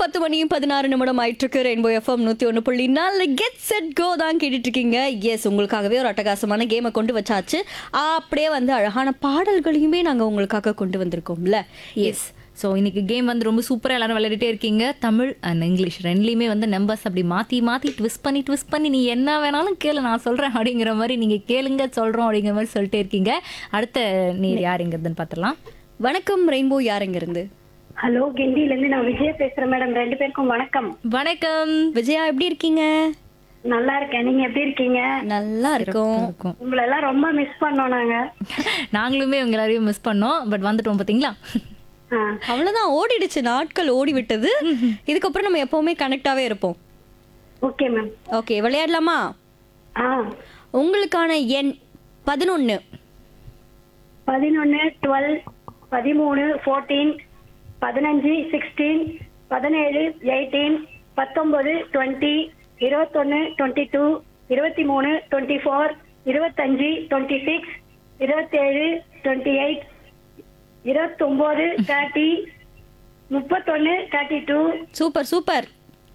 பத்து மணி பதினாறு நிமிடம் ஆயிட்டிருக்கு ரெயின்போ எஃப்எம் நூற்றி ஒன்று புள்ளி நாலு கெட் செட் கோ தான் கேட்டுட்டு இருக்கீங்க எஸ் உங்களுக்காகவே ஒரு அட்டகாசமான கேமை கொண்டு வச்சாச்சு அப்படியே வந்து அழகான பாடல்களையுமே நாங்கள் உங்களுக்காக கொண்டு வந்திருக்கோம்ல எஸ் ஸோ இன்னைக்கு கேம் வந்து ரொம்ப சூப்பராக எல்லாரும் விளையாடிட்டே இருக்கீங்க தமிழ் அண்ட் இங்கிலீஷ் ரெண்டுலேயுமே வந்து நம்பர்ஸ் அப்படி மாற்றி மாற்றி ட்விஸ்ட் பண்ணி ட்விஸ்ட் பண்ணி நீ என்ன வேணாலும் கேளு நான் சொல்கிறேன் அப்படிங்கிற மாதிரி நீங்கள் கேளுங்க சொல்கிறோம் அப்படிங்கிற மாதிரி சொல்லிட்டே இருக்கீங்க அடுத்த நீர் யாருங்கிறதுன்னு பார்த்துடலாம் வணக்கம் ரெயின்போ யாருங்க இருந்து ஹலோ கிண்டில இருந்து நான் விஜயா பேசுறேன் மேடம் ரெண்டு பேருக்கும் வணக்கம் வணக்கம் விஜயா எப்படி இருக்கீங்க நல்லா இருக்கேன் நீங்க எப்படி இருக்கீங்க நல்லா இருக்கும் இருக்கும் உங்களை எல்லாம் ரொம்ப மிஸ் பண்ணோம் நாங்க நாங்களுமே உங்க எல்லாரையும் மிஸ் பண்ணோம் பட் வந்துட்டோம் பார்த்தீங்களா ஆ, அவ்வளவுதான் ஓடிடுச்சு நாட்கள் ஓடி விட்டது இதுக்கப்புறம் நம்ம எப்பவுமே கனெக்டாவே இருப்போம் ஓகே மேம் ஓகே விளையாடலாமா ஆ உங்களுக்கான எண் பதினொன்னு பதினொன்னு டுவெல் பதிமூணு ஃபோர்டீன் பதினஞ்சு சிக்ஸ்டீன் பதினேழு எயிட்டீன் பத்தொன்பது டுவெண்ட்டி இருபத்தொன்னு டுவெண்ட்டி டூ இருபத்தி மூணு டுவெண்ட்டி ஃபோர் இருபத்தஞ்சு டுவெண்ட்டி சிக்ஸ் இருபத்தேழு டுவெண்ட்டி எயிட் இருபத்தொம்போது தேர்ட்டி முப்பத்தொன்னு தேர்ட்டி டூ சூப்பர் சூப்பர்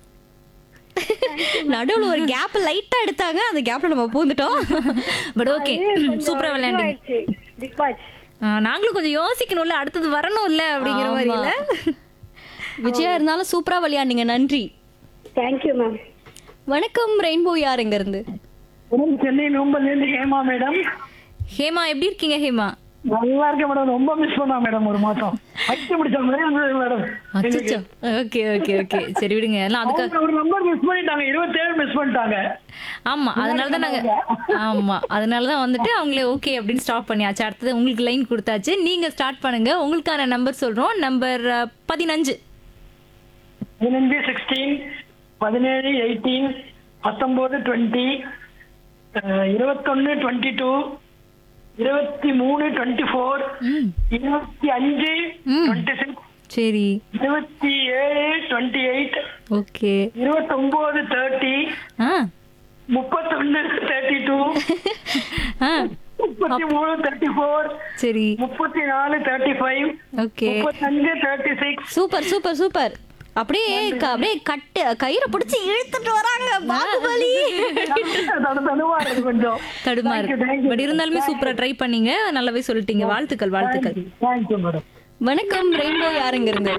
நடுவுல ஒரு கேப் லைட்டா எடுத்தாங்க அந்த கேப்ல நம்ம பூந்துட்டோம் பட் ஓகே சூப்பராக விளையாண்டீங்க பிக் பாஸ் ஆ, நாங்களும் கொஞ்சம் யோசிக்கணும்ல அடுத்தது வரணும்ல அப்படிங்கிற மாதிரி இல்ல விஜயா இருந்தாலும் சூப்பரா விளையாண்டீங்க நன்றி தேங்க்யூ மேம் வணக்கம் ரெயின்போ யார் எங்க இருந்து மேடம் சென்னை நோம்பல்ல இருந்து ஹேமா மேடம் ஹேமா எப்படி இருக்கீங்க ஹேமா நல்லா இருக்கேன் மேடம் ரொம்ப மிஸ் பண்ணா மேடம் ஒரு மாசம் பைத்திய முடிச்ச மாதிரி இருந்தது மேடம் அச்சச்சோ ஓகே ஓகே ஓகே சரி விடுங்க எல்லாம் அதுக்கு அவங்க ஒரு நம்பர் மிஸ் பண்ணிட்டாங்க இருபத்தேழு மிஸ் பண்ணிட்டாங்க ஆமா அதனால தான் நாங்க ஆமா அதனால தான் வந்துட்டு அவங்களே ஓகே அப்படின்னு ஸ்டாப் பண்ணியாச்சு அடுத்தது உங்களுக்கு லைன் கொடுத்தாச்சு நீங்க ஸ்டார்ட் பண்ணுங்க உங்களுக்கான நம்பர் சொல்றோம் நம்பர் பதினஞ்சு பதினஞ்சு சிக்ஸ்டீன் பதினேழு எயிட்டீன் பத்தொன்பது டுவெண்ட்டி இருபத்தொன்னு டுவெண்ட்டி டூ இருபத்தி மூணு டுவெண்ட்டி ஃபோர் இருபத்தி அஞ்சு டுவெண்ட்டி சிக்ஸ் சரி இருபத்தி ஏழு டுவெண்ட்டி எயிட் ஓகே இருபத்தொன்பது தேர்ட்டி ஆ முப்பத்தொன்னு தேர்ட்டி டூ ஆ முப்பத்தி மூணு தேர்ட்டி ஃபோர் சரி முப்பத்தி நாலு தேர்ட்டி ஃபைவ் ஓகே முப்பத்தஞ்சு thirty six super super super அப்படியே க- அப்படியே கட்டு கயிறை பிடிச்சி இழுத்துட்டு வராங்க பாகுபலி கொஞ்சம் தடுமாறு Thank you, thank you. But இருந்தாலுமே சூப்பரா ட்ரை பண்ணீங்க நல்லாவே சொல்லிட்டீங்க வாழ்த்துக்கள் வாழ்த்துக்கள் தேங்க்யூ மேடம் வணக்கம் ரெயின்போ யாருங்க இருந்து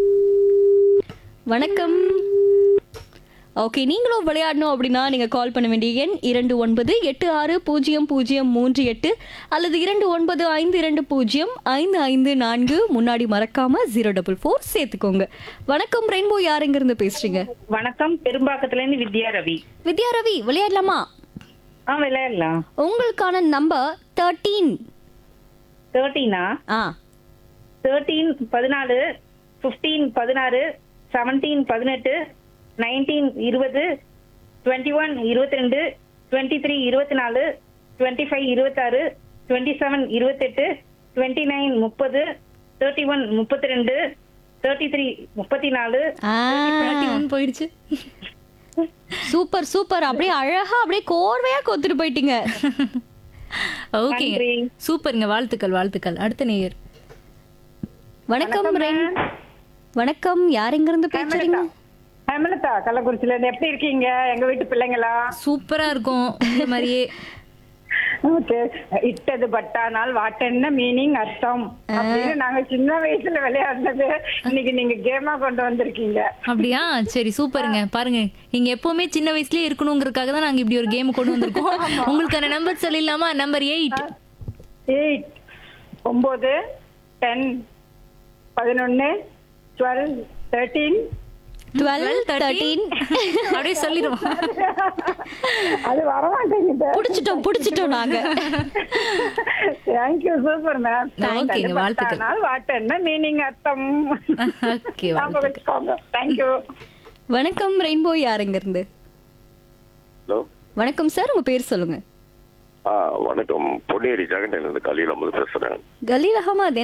வணக்கம் ஓகே நீங்களும் விளையாடணும் அப்படின்னா நீங்கள் கால் பண்ண வேண்டிய எண் இரண்டு ஒன்பது எட்டு ஆறு பூஜ்ஜியம் பூஜ்ஜியம் மூன்று எட்டு அல்லது இரண்டு ஒன்பது ஐந்து இரண்டு பூஜ்ஜியம் ஐந்து ஐந்து நான்கு முன்னாடி மறக்காம ஜீரோ டபுள் ஃபோர் சேர்த்துக்கோங்க வணக்கம் ரெயின்போ யாருங்க இருந்து பேசுறீங்க வணக்கம் பெரும்பாக்கத்துல இருந்து வித்யா ரவி வித்யா ரவி விளையாடலாமா ஆ விளையாடலாம் உங்களுக்கான நம்பர் தேர்ட்டீன் தேர்ட்டீனா ஆ தேர்ட்டீன் பதினாலு ஃபிஃப்டீன் பதினாறு செவன்டீன் பதினெட்டு நைன்டீன் இருபது டுவெண்ட்டி ஒன் இருபத்தி ரெண்டு டுவெண்ட்டி த்ரீ இருபத்தி நாலு டுவெண்ட்டி ஃபைவ் இருபத்தாறு டுவெண்ட்டி செவன் இருபத்தெட்டு டுவெண்ட்டி நைன் முப்பது தேர்ட்டி ஒன் முப்பத்தி ரெண்டு தேர்ட்டி த்ரீ முப்பத்தி நாலு ஆ போயிடுச்சு சூப்பர் சூப்பர் அப்படியே அழகா அப்படியே கோர்வையா கொத்துட்டு போயிட்டீங்க ஓகே நன்றி. சூப்பருங்க வாழ்த்துக்கள் வாழ்த்துக்கள் அடுத்த நேயர் வணக்கம் ரெயின் வணக்கம் யார் எங்க இருந்து பேசுறீங்க ஹேமலதா கள்ளக்குறிச்சில இருந்து எப்படி இருக்கீங்க எங்க வீட்டு பிள்ளைங்களா சூப்பரா இருக்கும் இந்த மாதிரியே ஓகே இட்டது பட்டானால் வாட்டென்ன மீனிங் அர்த்தம் அப்படின்னு நாங்க சின்ன வயசுல விளையாடினது இன்னைக்கு நீங்க கேமா கொண்டு வந்திருக்கீங்க அப்படியா சரி சூப்பருங்க பாருங்க நீங்க எப்பவுமே சின்ன வயசுலயே இருக்கணுங்கிறதுக்காக தான் நாங்க இப்படி ஒரு கேம் கொண்டு வந்திருக்கோம் உங்களுக்கான நம்பர் சொல்லிடலாமா நம்பர் எயிட் எயிட் ஒன்பது டென் பதினொன்னு டுவெல் தேர்ட்டீன் டுவெல் தேர்ட்டீன் அப்படியே சொல்லிடுவோம் அது வரமாட்டேங்குது புடிச்சிட்டோம் புடிச்சிட்டோம் நாங்க தேங்க்யூ சூப்பர் மேம் ஓகேங்க, வாழ்த்துக்கள். வாட்டென்ன மீனிங் அர்த்தம் ஓகே ஞாபகம் வச்சுக்கோங்க தேங்க்யூ வணக்கம் ரெயின்போ யார் எங்க இருந்து ஹலோ வணக்கம் சார் உங்க பேர் சொல்லுங்க ஆ வணக்கம் பொன்னேரி ஜெகண்டன் இருந்து கலியில் அம்மது பேசுறேன் கலீல் அகமது